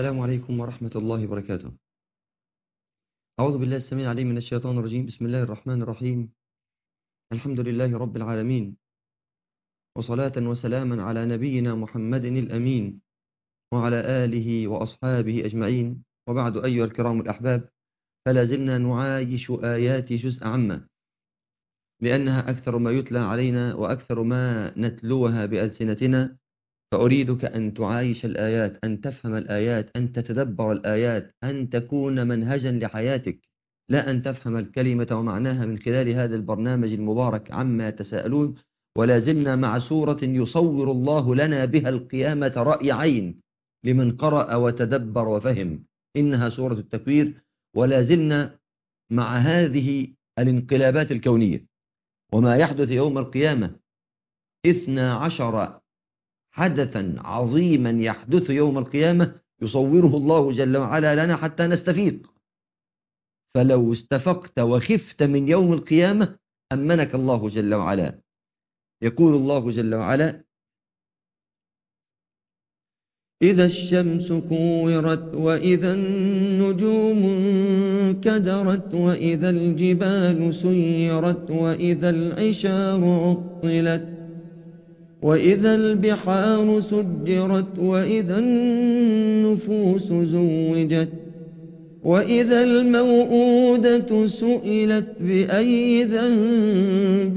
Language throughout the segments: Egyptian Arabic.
السلام عليكم ورحمة الله وبركاته أعوذ بالله السميع العليم من الشيطان الرجيم بسم الله الرحمن الرحيم الحمد لله رب العالمين وصلاة وسلاما على نبينا محمد الأمين وعلى آله وأصحابه أجمعين وبعد أيها الكرام الأحباب فلا زلنا نعايش آيات جزء عما لأنها أكثر ما يتلى علينا وأكثر ما نتلوها بألسنتنا فأريدك أن تعايش الآيات أن تفهم الآيات أن تتدبر الآيات أن تكون منهجا لحياتك لا أن تفهم الكلمة ومعناها من خلال هذا البرنامج المبارك عما يتساءلون ولا زلنا مع سورة يصور الله لنا بها القيامة رأي عين لمن قرأ وتدبر وفهم إنها سورة التكوير ولا زلنا مع هذه الانقلابات الكونية وما يحدث يوم القيامة إثنى عشر حدثا عظيما يحدث يوم القيامة يصوره الله جل وعلا لنا حتى نستفيق فلو استفقت وخفت من يوم القيامة أمنك الله جل وعلا يقول الله جل وعلا إذا الشمس كورت وإذا النجوم انكدرت وإذا الجبال سيرت وإذا العشار عطلت وإذا البحار سجرت وإذا النفوس زوجت وإذا الموءودة سئلت بأي ذنب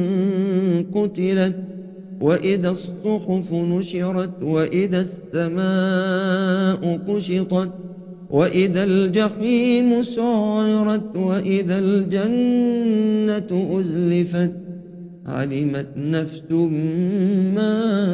قتلت وإذا الصحف نشرت وإذا السماء كشطت وإذا الجحيم سعرت وإذا الجنة أزلفت علمت نفس ما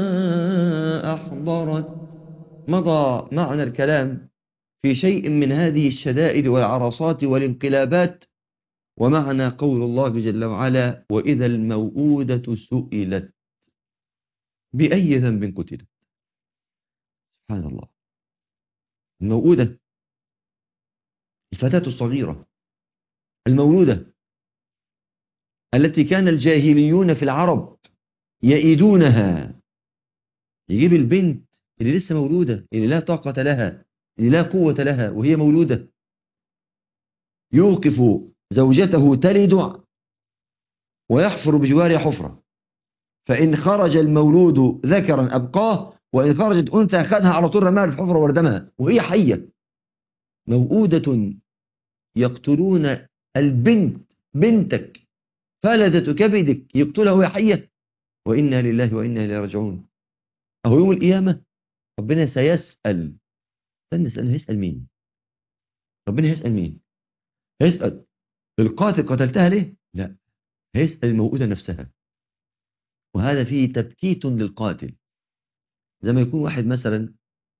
أحضرت مضى معنى الكلام في شيء من هذه الشدائد والعرصات والانقلابات ومعنى قول الله جل وعلا وإذا الموءودة سئلت بأي ذنب قتلت سبحان الله الموءودة الفتاة الصغيرة المولودة التي كان الجاهليون في العرب يئدونها يجيب البنت اللي لسه مولودة اللي لا طاقة لها اللي لا قوة لها وهي مولودة يوقف زوجته تلد ويحفر بجوارها حفرة فإن خرج المولود ذكرا أبقاه وإن خرجت أنثى أخذها على طول رماها في الحفرة وردمها وهي حية موؤودة يقتلون البنت بنتك فلدة كبدك يقتلها وهي حية وإنا لله وإنا إليه راجعون أهو يوم القيامة ربنا سيسأل استنى استنى هيسأل مين ربنا هيسأل مين هيسأل القاتل قتلتها ليه لا هيسأل الموؤودة نفسها وهذا فيه تبكيت للقاتل زي ما يكون واحد مثلا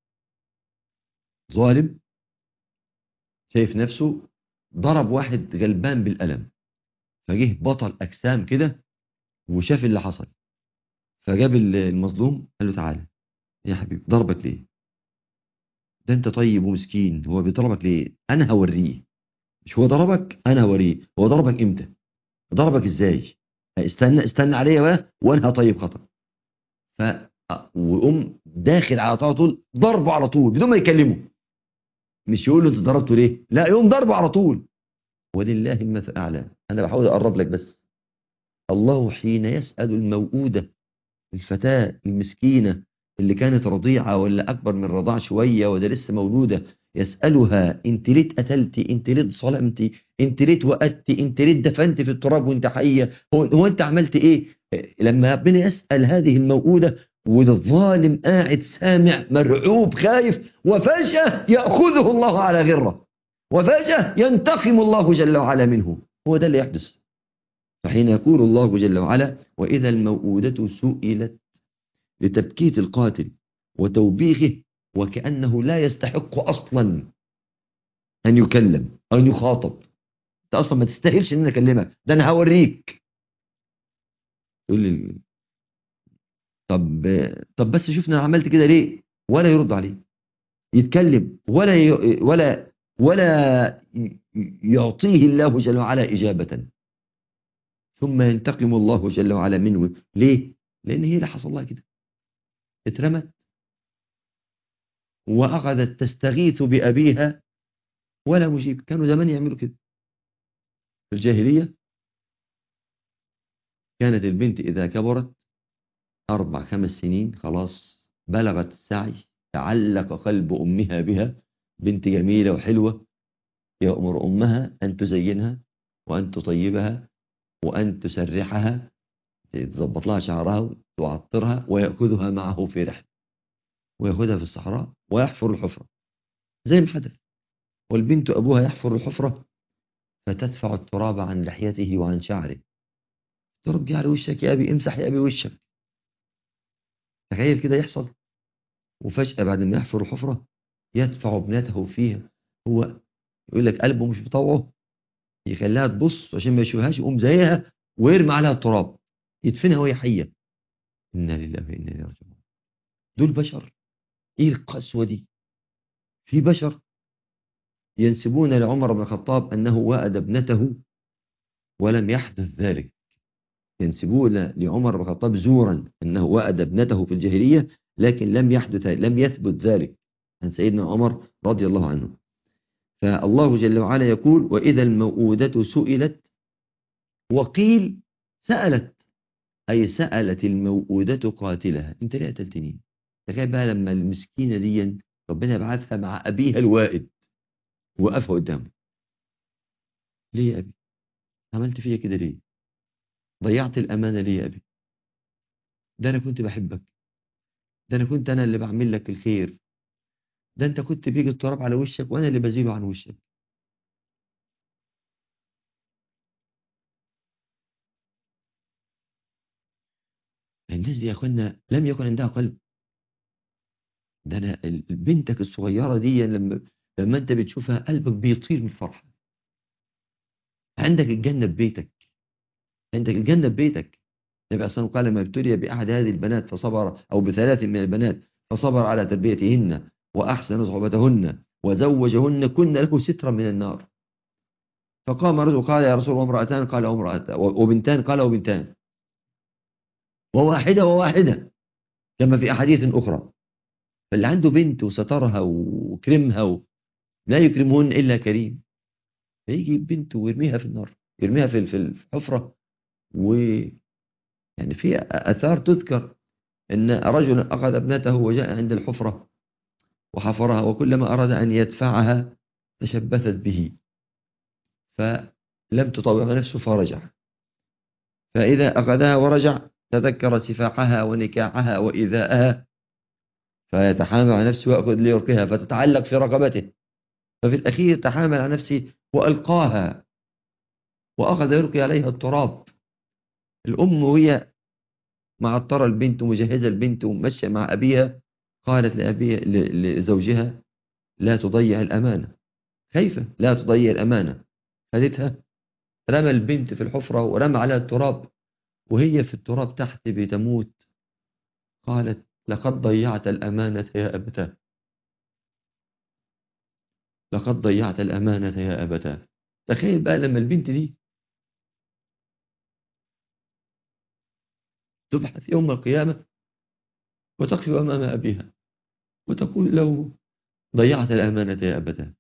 ظالم شايف نفسه ضرب واحد غلبان بالقلم فجه بطل أجسام كده وشاف اللي حصل فجاب المظلوم قال له تعالى يا حبيبي ضربك ليه ده انت طيب ومسكين هو بيضربك ليه انا هوريه مش هو ضربك انا هوريه هو ضربك امتى ضربك ازاي استنى استنى عليا بقى وانا هطيب خطر ف وقوم داخل على طول ضربه على طول بدون ما يكلمه مش يقول له انت ضربته ليه لا يقوم ضربه على طول ولله المثل الاعلى انا بحاول اقرب لك بس الله حين يسال الموءوده الفتاه المسكينه اللي كانت رضيعه ولا اكبر من الرضاع شويه وده لسه مولوده يسالها انت ليه اتقتلتي انت ليه ظلمتي انت ليه اتوقدتي انت ليه اتدفنت في التراب وانت حيه هو, هو انت عملت ايه لما ربنا يسال هذه الموءوده والظالم قاعد سامع مرعوب خايف وفجاه ياخذه الله على غره وفجاه ينتقم الله جل وعلا منه هو ده اللي يحدث فحين يقول الله جل وعلا واذا الموءوده سئلت لتبكيت القاتل وتوبيخه وكأنه لا يستحق أصلا أن يكلم أو أن يخاطب أنت أصلا ما تستاهلش أن أنا أكلمك ده أنا هوريك يقول لي طب طب بس شوفنا أنا عملت كده ليه ولا يرد عليه يتكلم ولا ي... ولا ولا يعطيه الله جل وعلا إجابة ثم ينتقم الله جل وعلا منه ليه؟ لأن هي اللي حصل لها كده اترمت وأخذت تستغيث بأبيها ولا مجيب كانوا زمان يعملوا كده في الجاهلية كانت البنت إذا كبرت أربع خمس سنين خلاص بلغت السعي تعلق قلب أمها بها بنت جميلة وحلوة يأمر أمها أن تزينها وأن تطيبها وأن تسرحها تظبط لها شعرها وتعطرها ويأخذها معه في رحلة ويأخذها في الصحراء ويحفر الحفرة زي ما حدث والبنت أبوها يحفر الحفرة فتدفع التراب عن لحيته وعن شعره ترجع على وشك يا أبي امسح يا أبي وشك تخيل كده يحصل وفجأة بعد ما يحفر الحفرة يدفع ابنته فيها هو يقول لك قلبه مش بطوعه يخليها تبص عشان ما يشوفهاش يقوم زيها ويرمي عليها التراب يدفنها وهي حية إنا لله وإنا إليه راجعون دول بشر إيه القسوة دي في بشر ينسبون لعمر بن الخطاب أنه وأد ابنته ولم يحدث ذلك ينسبون لعمر بن الخطاب زورا أنه وأد ابنته في الجاهلية لكن لم يحدث لم يثبت ذلك عن سيدنا عمر رضي الله عنه فالله جل وعلا يقول وإذا الموءودة سئلت وقيل سألت أي سألت الموءودة قاتلها أنت ليه قتلتني تخيل بقى لما المسكينة دي ربنا يبعثها مع أبيها الوائد وقفها قدامه ليه يا أبي عملت فيا كده ليه ضيعت الأمانة ليه يا أبي ده أنا كنت بحبك ده أنا كنت أنا اللي بعمل لك الخير ده أنت كنت بيجي التراب على وشك وأنا اللي بزيله عن وشك الناس دي يا أخوانا لم يكن عندها قلب ده أنا بنتك الصغيرة دي لما لما أنت بتشوفها قلبك بيطير من الفرحة عندك الجنة ببيتك عندك الجنة ببيتك النبي صلى الله عليه وسلم قال لما ابتلي بأحد هذه البنات فصبر أو بثلاث من البنات فصبر على تربيتهن وأحسن صحبتهن وزوجهن كن له سترا من النار فقام رجل قال يا رسول الله امرأتان قال امرأتان وبنتان قال وبنتان وواحدة وواحدة كما في أحاديث أخرى فاللي عنده بنت وسترها وكرمها و... لا يكرمهن إلا كريم فيجي بنته ويرميها في النار يرميها في في الحفرة و يعني في أثار تذكر أن رجل أخذ ابنته وجاء عند الحفرة وحفرها وكلما أراد أن يدفعها تشبثت به فلم تطوع نفسه فرجع فإذا أخذها ورجع تذكر سفاحها ونكاحها وإذاءها فيتحامل على نفسه ويأخذ ليرقها فتتعلق في رقبته ففي الأخير تحامل على نفسه وألقاها وأخذ يلقي عليها التراب الأم وهي معطرة البنت ومجهزة البنت ومشى مع أبيها قالت لأبيها لزوجها لا تضيع الأمانة كيف لا تضيع الأمانة خدتها رمى البنت في الحفرة ورمى عليها التراب وهي في التراب تحت بتموت قالت لقد ضيعت الأمانة يا أبتاه لقد ضيعت الأمانة يا أبتاه تخيل بقى لما البنت دي تبحث يوم القيامة وتقف أمام أبيها وتقول له ضيعت الأمانة يا أبتاه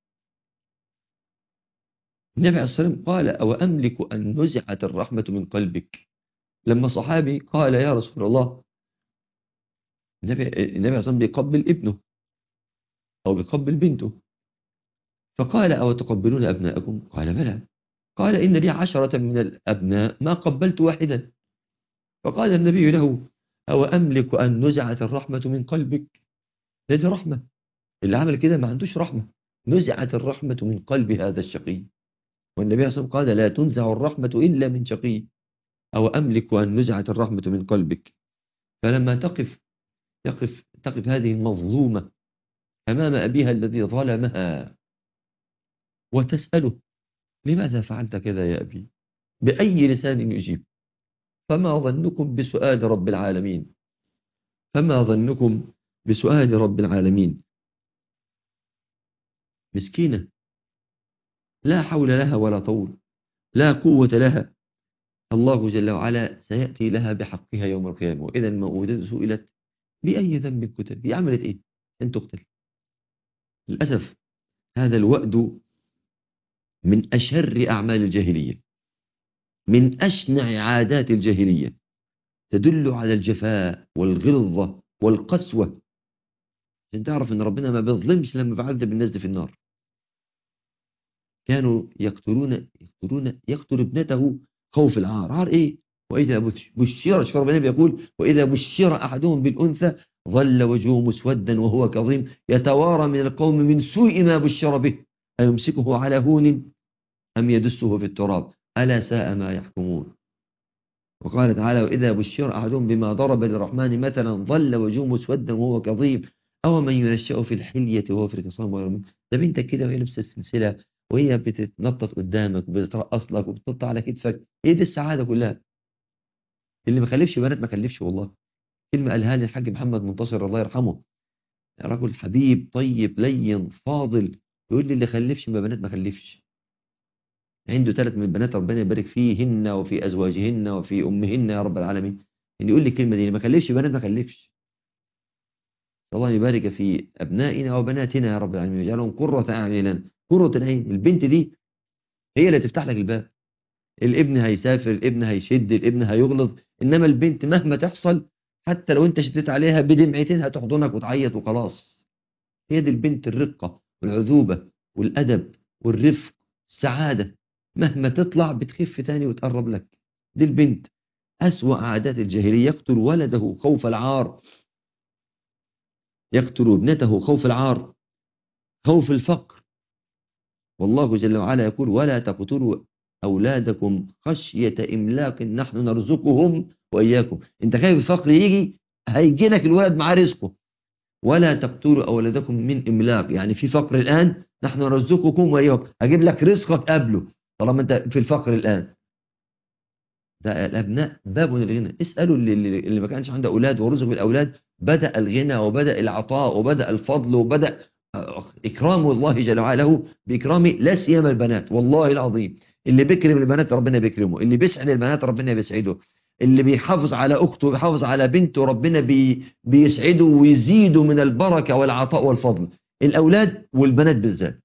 النبي عليه الصلاة والسلام قال أو أملك أن نزعت الرحمة من قلبك لما صحابي قال يا رسول الله النبي النبي عليه الصلاة بيقبل ابنه أو بيقبل بنته فقال أو تقبلون أبناءكم قال بلى قال إن لي عشرة من الأبناء ما قبلت واحدا فقال النبي له أو أملك أن نزعت الرحمة من قلبك ده دي رحمة اللي عمل كده ما عندوش رحمة نزعت الرحمة من قلب هذا الشقي والنبي عليه الصلاة والسلام قال لا تنزع الرحمة إلا من شقي أو أملك أن نزعت الرحمة من قلبك فلما تقف يقف تقف هذه المظلومة أمام أبيها الذي ظلمها وتسأله لماذا فعلت كذا يا أبي بأي لسان يجيب فما ظنكم بسؤال رب العالمين فما ظنكم بسؤال رب العالمين مسكينة لا حول لها ولا طول لا قوة لها الله جل وعلا سيأتي لها بحقها يوم القيامة وإذا الموءودة سئلت بأي ذنب كتب هي عملت إيه أن تقتل للأسف هذا الوأد من أشر أعمال الجاهلية من أشنع عادات الجاهلية تدل على الجفاء والغلظة والقسوة عشان تعرف ان ربنا ما بيظلمش لما بيعذب الناس دي في النار كانوا يقتلون يقتلون يقتل ابنته خوف العار عار ايه واذا بشر شوف ربنا بيقول واذا بشر احدهم بالانثى ظل وجهه مسودا وهو كظيم يتوارى من القوم من سوء ما بشر به أيمسكه على هون أم يدسه في التراب ألا ساء ما يحكمون وقال تعالى وإذا بشر أحدهم بما ضرب للرحمن مثلا ظل وجهه مسودا وهو كظيم أو من ينشأ في الحلية وهو في الخصام ويرمي ده بنتك كده وهي لابسه السلسلة وهي بتتنطط قدامك وبترقص لك وبتنط على كتفك ايه دي السعادة كلها اللي ما خلفش بنات ما خلفش والله كلمة قالها لي الحاج محمد منتصر الله يرحمه رجل حبيب طيب لين فاضل يقول لي اللي خلفش ما بنات ما خلفش عنده ثلاث من البنات ربنا يبارك فيهن وفي أزواجهن وفي أمهن يا رب العالمين اللي يقول لي الكلمة دي اللي ما خلفش بنات ما خلفش الله يبارك في أبنائنا وبناتنا يا رب العالمين يجعلهم قرة أعيننا قرة العين البنت دي هي اللي تفتح لك الباب الابن هيسافر الابن هيشد الابن هيغلط إنما البنت مهما تحصل حتى لو انت شديت عليها بدمعتين هتحضنك وتعيط وخلاص هي دي البنت الرقة والعذوبة والأدب والرفق السعادة مهما تطلع بتخف تاني وتقرب لك دي البنت أسوأ عادات الجاهلية يقتل ولده خوف العار يقتل ابنته خوف العار خوف الفقر والله جل وعلا يقول ولا تقتلوا أولادكم خشية إملاق نحن نرزقهم وإياكم أنت خايف الفقر يجي هيجي لك الولد مع رزقه ولا تقتلوا أولادكم من إملاق يعني في فقر الآن نحن نرزقكم وإياكم هجيب لك رزقك قبله طالما أنت في الفقر الآن ده الأبناء باب الغنى اسألوا اللي, اللي ما كانش عنده أولاد ورزق بالأولاد بدأ الغنى وبدأ العطاء وبدأ الفضل وبدأ إكرام الله جل وعلا له بإكرامه لا سيما البنات والله العظيم اللي بيكرم البنات ربنا بيكرمه اللي بيسعد البنات ربنا بيسعده اللي بيحافظ على أخته وبيحافظ على بنته ربنا بي بيسعده ويزيده من البركة والعطاء والفضل الأولاد والبنات بالذات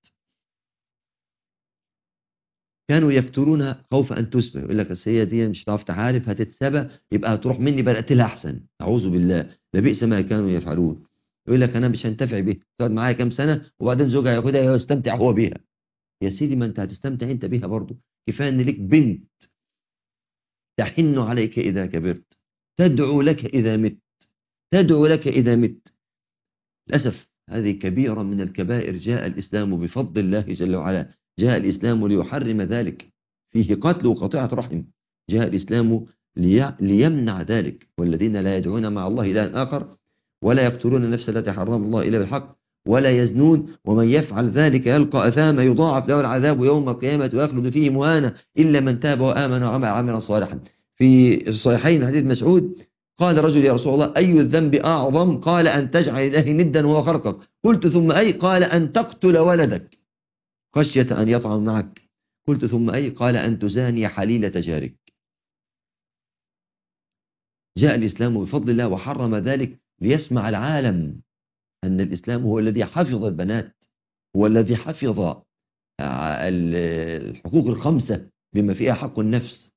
كانوا يقتلونها خوف أن تسبح يقول لك السيدة دي مش هتعرف تحارب هتتسبى يبقى هتروح مني بقى اقتلها أحسن أعوذ بالله لبئس ما كانوا يفعلون يقول لك أنا مش هنتفع بيها تقعد معايا كام سنة وبعدين زوجها ياخدها ويستمتع هو بيها يا سيدي ما أنت هتستمتع أنت بيها برضه كفاية أن لك بنت تحن عليك إذا كبرت تدعو لك إذا مت تدعو لك إذا مت للأسف هذه كبيرة من الكبائر جاء الإسلام بفضل الله جل وعلا جاء الإسلام ليحرم ذلك فيه قتل وقطيعة رحم جاء الإسلام لي... ليمنع ذلك والذين لا يدعون مع الله إلها آخر ولا يقتلون النفس التي حرم الله إلا بالحق ولا يزنون ومن يفعل ذلك يلقى أثاما يضاعف له العذاب يوم القيامة ويخلد فيه مهانا إلا من تاب وآمن وعمل عملا صالحا في الصحيحين حديث مسعود قال رجل يا رسول الله أي الذنب أعظم قال أن تجعل الله ندا وهو خلقك قلت ثم أي قال أن تقتل ولدك خشية أن يطعم معك قلت ثم أي قال أن تزاني حليلة جارك جاء الإسلام بفضل الله وحرم ذلك ليسمع العالم أن الإسلام هو الذي حفظ البنات هو الذي حفظ الحقوق الخمسة بما فيها حق النفس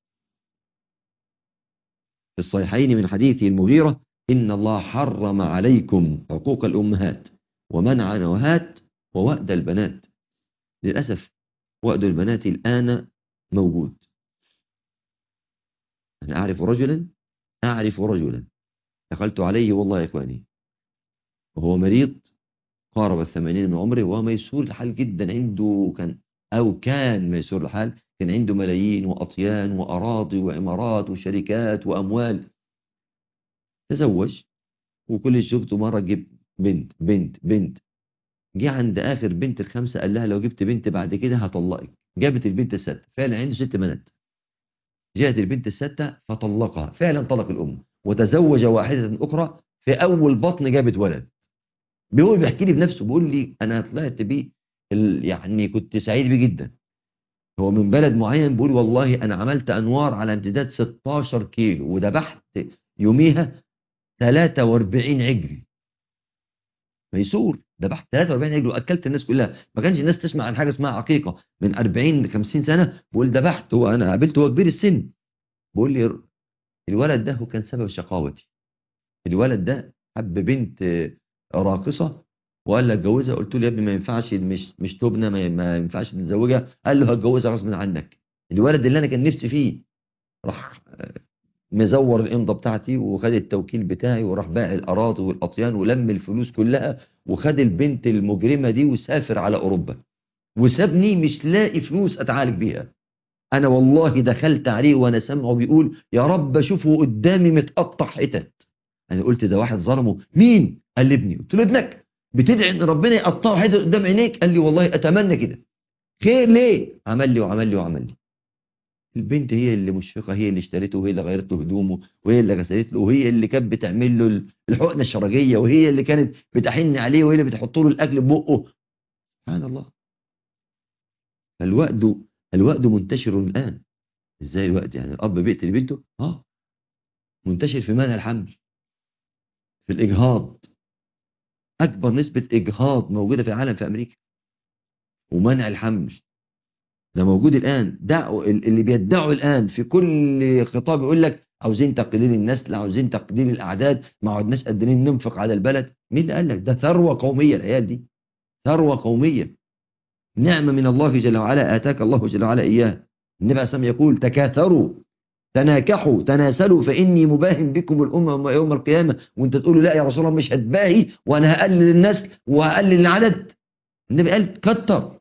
في الصحيحين من حديث المغيرة إن الله حرم عليكم حقوق الأمهات ومنع نوهات ووأد البنات للأسف وأد البنات الآن موجود أنا أعرف رجلا أعرف رجلا دخلت عليه والله يا إخواني وهو مريض قارب الثمانين من عمره وهو ميسور الحال جدا عنده كان أو كان ميسور الحال كان عنده ملايين وأطيان وأراضي وعمارات وشركات وأموال تزوج وكل شغلته مرة جيب بنت بنت بنت جه عند آخر بنت الخمسة قال لها لو جبت بنت بعد كده هطلقك جابت البنت الستة فعلا عنده ست بنات جاءت البنت الستة فطلقها فعلا طلق الأم وتزوج واحدة أخرى في أول بطن جابت ولد بيقول بيحكي لي بنفسه بيقول لي أنا طلعت بيه يعني كنت سعيد بيه جدا هو من بلد معين بيقول والله أنا عملت أنوار على امتداد 16 كيلو وذبحت يوميها 43 عجل ميسور ذبحت 43 عجل واكلت الناس كلها ما كانش الناس تسمع عن حاجه اسمها عقيقه من 40 ل 50 سنه بقول ذبحت هو انا قابلته هو كبير السن بقول لي الولد ده هو كان سبب شقاوتي الولد ده حب بنت راقصه وقال لي اتجوزها قلت له يا ابني ما ينفعش مش مش تبنى ما, ما ينفعش تتزوجها قال له هتجوزها غصب عنك الولد اللي انا كان نفسي فيه راح مزور الامضه بتاعتي وخد التوكيل بتاعي وراح باع الاراضي والاطيان ولم الفلوس كلها وخد البنت المجرمه دي وسافر على اوروبا وسابني مش لاقي فلوس اتعالج بيها انا والله دخلت عليه وانا سامعه بيقول يا رب اشوفه قدامي متقطع حتت انا قلت ده واحد ظلمه مين قال لي ابني قلت له ابنك بتدعي ان ربنا يقطعه حتت قدام عينيك قال لي والله اتمنى كده خير ليه عمل لي وعمل لي وعمل لي البنت هي اللي مشفقه هي اللي اشترته وهي اللي غيرت له هدومه وهي اللي غسلت له وهي اللي كانت بتعمل له الحقنه الشرجيه وهي اللي كانت بتحن عليه وهي اللي بتحط له الاكل ببقه سبحان الله فالوقت الوقت منتشر الان ازاي الوقت يعني الاب بيقتل بنته اه منتشر في منع الحمل في الاجهاض اكبر نسبه اجهاض موجوده في العالم في امريكا ومنع الحمل ده موجود الآن دعوا اللي بيدعوا الآن في كل خطاب يقول لك عاوزين تقليل النسل عاوزين تقليل الأعداد ما عدناش قادرين ننفق على البلد مين اللي قال لك ده ثروة قومية العيال دي ثروة قومية نعمة من الله جل وعلا آتاك الله جل وعلا إياه النبي عليه الصلاة يقول تكاثروا تناكحوا تناسلوا فإني مباهم بكم الأمة يوم القيامة وانت تقول له لا يا رسول الله مش هتباهي وأنا هقلل النسل وهقلل العدد النبي قال كتر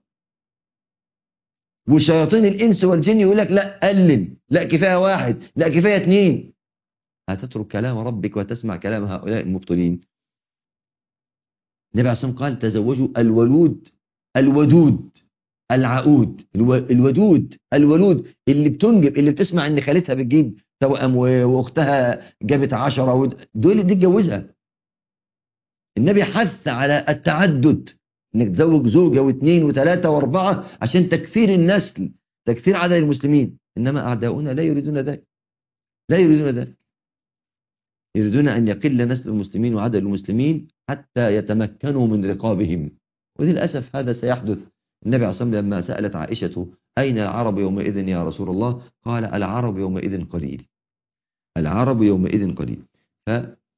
وشياطين الإنس والجن يقول لك لا قلل لا كفاية واحد لا كفاية اتنين هتترك كلام ربك وتسمع كلام هؤلاء المبطلين النبي عليه الصلاة قال تزوجوا الولود الودود العقود الودود الولود اللي بتنجب اللي بتسمع ان خالتها بتجيب توأم واختها جابت عشرة دول دي تجوزها النبي حث على التعدد انك تزوج زوجة واثنين وثلاثة واربعة عشان تكثير النسل تكثير عدد المسلمين انما اعداؤنا لا يريدون ذلك لا يريدون ذلك يريدون ان يقل نسل المسلمين وعدد المسلمين حتى يتمكنوا من رقابهم وللاسف هذا سيحدث النبي عليه الصلاه والسلام لما سالت عائشه اين العرب يومئذ يا رسول الله قال العرب يومئذ قليل العرب يومئذ قليل ف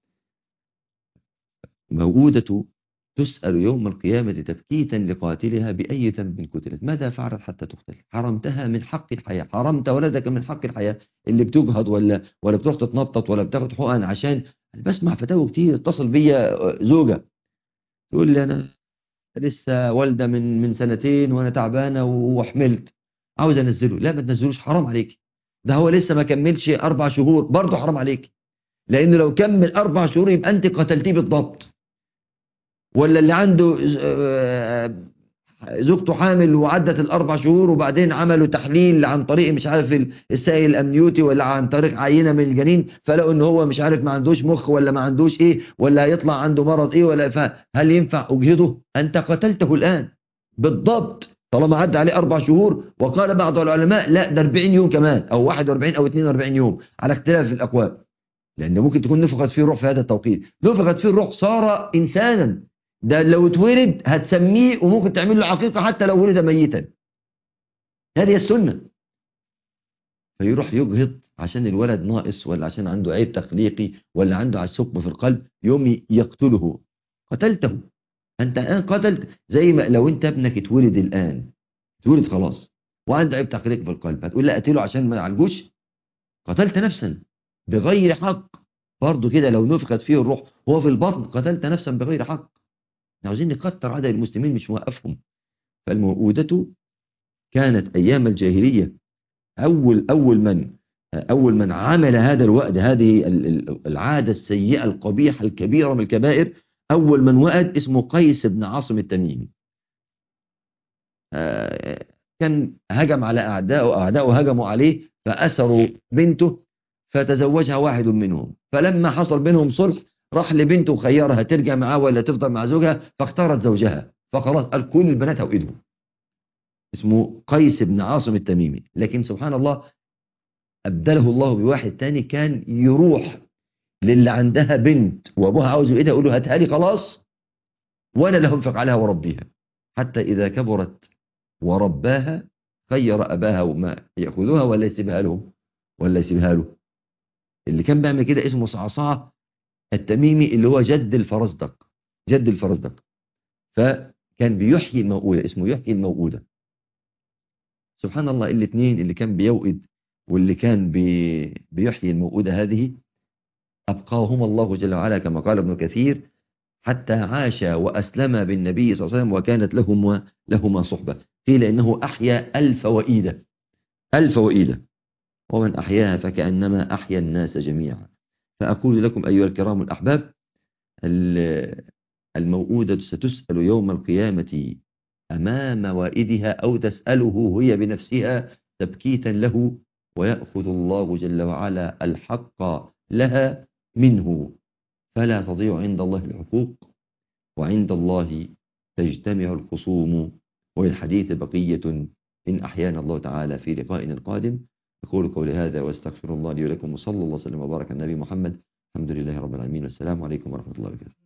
موجودة تسأل يوم القيامة تبكيتا لقاتلها بأي ذنب قتلت ماذا فعلت حتى تقتل حرمتها من حق الحياة حرمت ولدك من حق الحياة اللي بتجهض ولا ولا بتروح تتنطط ولا بتاخد حقن عشان بسمع فتاوى كتير اتصل بيا زوجة تقول لي أنا لسه والدة من من سنتين وأنا تعبانة وحملت عاوز أنزله لا ما تنزلوش حرام عليك ده هو لسه ما كملش أربع شهور برضه حرام عليك لأنه لو كمل أربع شهور يبقى أنت قتلتيه بالضبط ولا اللي عنده زوجته حامل وعدت الاربع شهور وبعدين عملوا تحليل عن طريق مش عارف السائل الامنيوتي ولا عن طريق عينه من الجنين فلقوا ان هو مش عارف ما عندوش مخ ولا ما عندوش ايه ولا هيطلع عنده مرض ايه ولا فهل ينفع اجهضه انت قتلته الان بالضبط طالما عدى عليه اربع شهور وقال بعض العلماء لا ده 40 يوم كمان او 41 او 42 يوم على اختلاف الاقوال لان ممكن تكون نفخت فيه الروح في هذا التوقيت نفخت فيه الروح صار انسانا ده لو اتولد هتسميه وممكن تعمل له عقيقة حتى لو ولد ميتا هذه السنة فيروح يجهض عشان الولد ناقص ولا عشان عنده عيب تخليقي ولا عنده على ثقب في القلب يوم يقتله قتلته انت الان قتلت زي ما لو انت ابنك اتولد الان اتولد خلاص وعنده عيب تخليقي في القلب هتقول لا اقتله عشان ما يعالجوش قتلت نفسا بغير حق برضه كده لو نفخت فيه الروح هو في البطن قتلت نفسا بغير حق عاوزين نكتر عدد المسلمين مش موقفهم فالموءودة كانت أيام الجاهلية أول أول من أول من عمل هذا الوأد هذه العادة السيئة القبيحة الكبيرة من الكبائر أول من وأد اسمه قيس بن عاصم التميمي كان هجم على أعدائه أعدائه هجموا عليه فأسروا بنته فتزوجها واحد منهم فلما حصل بينهم صلح راح لبنته وخيرها ترجع معاه ولا تفضل مع زوجها فاختارت زوجها فخلاص قال كل البنات هوئدهم اسمه قيس بن عاصم التميمي لكن سبحان الله أبدله الله بواحد تاني كان يروح للي عندها بنت وابوها عاوز يوئدها يقول له هاتها لي خلاص ولا له ينفق عليها وربيها حتى إذا كبرت ورباها خير أباها وما يأخذوها ولا يسيبها لهم ولا يسيبها له اللي كان بيعمل كده اسمه صعصعة التميمي اللي هو جد الفرزدق جد الفرزدق فكان بيحيي الموؤودة اسمه يحيي الموؤودة سبحان الله الاثنين اللي كان بيوئد واللي كان بي بيحيي الموؤودة هذه أبقاهما الله جل وعلا كما قال ابن كثير حتى عاش وأسلم بالنبي صلى الله عليه وسلم وكانت لهما لهما صحبة قيل إنه أحيا ألف وإيدة ألف وإيدة ومن أحياها فكأنما أحيا الناس جميعا فأقول لكم أيها الكرام الأحباب الموؤودة ستسأل يوم القيامة أمام وائدها أو تسأله هي بنفسها تبكيتا له ويأخذ الله جل وعلا الحق لها منه فلا تضيع عند الله الحقوق وعند الله تجتمع الخصوم وللحديث بقية إن أحيانا الله تعالى في لقائنا القادم أقول قولي هذا واستغفر الله لي ولكم وصلى الله وسلم وبارك على النبي محمد الحمد لله رب العالمين والسلام عليكم ورحمة الله وبركاته